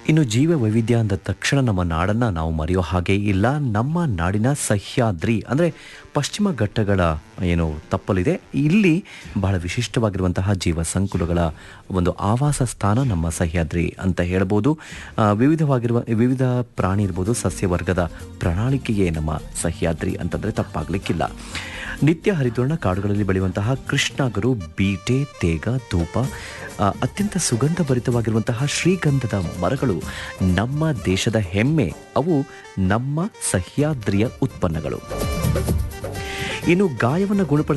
ಇನ್ನು ಜೀವ ವೈವಿಧ್ಯ ಅಂದ ತಕ್ಷಣ ನಮ್ಮ ನಾಡನ್ನು ನಾವು ಮರೆಯೋ ಹಾಗೆ ಇಲ್ಲ ನಮ್ಮ ನಾಡಿನ ಸಹ್ಯಾದ್ರಿ ಅಂದರೆ ಪಶ್ಚಿಮ ಘಟ್ಟಗಳ ಏನು ತಪ್ಪಲಿದೆ ಇಲ್ಲಿ ಬಹಳ ವಿಶಿಷ್ಟವಾಗಿರುವಂತಹ ಜೀವ ಸಂಕುಲಗಳ ಒಂದು ಆವಾಸ ಸ್ಥಾನ ನಮ್ಮ ಸಹ್ಯಾದ್ರಿ ಅಂತ ಹೇಳ್ಬೋದು ಆ, ವಿವಿಧವಾಗಿರುವ ವಿವಿಧ ಪ್ರಾಣಿ ಇರ್ಬೋದು ಸಸ್ಯವರ್ಗದ ಪ್ರಣಾಳಿಕೆಯೇ ನಮ್ಮ ಸಹ್ಯಾದ್ರಿ ಅಂತಂದರೆ ತಪ್ಪಾಗಲಿಕ್ಕಿಲ್ಲ ನಿತ್ಯ ಹರಿದ್ವರ್ಣ ಕಾಡುಗಳಲ್ಲಿ ಬೆಳೆಯುವಂತಹ ಕೃಷ್ಣಗರು ಬೀಟೆ ತೇಗ ಧೂಪ ಆ, ಅತ್ಯಂತ ಸುಗಂಧ ಭರಿತವಾಗಿರುವಂತಹ ಶ್ರೀಗಂಧದ ಮರಗಳು ನಮ್ಮ ದೇಶದ ಹೆಮ್ಮೆ ಅವು ನಮ್ಮ ಸಹ್ಯಾದ್ರಿಯ ಉತ್ಪನ್ನಗಳು ಇನ್ನು ಗಾಯವನ್ನು ಗುಣಪಡಿಸ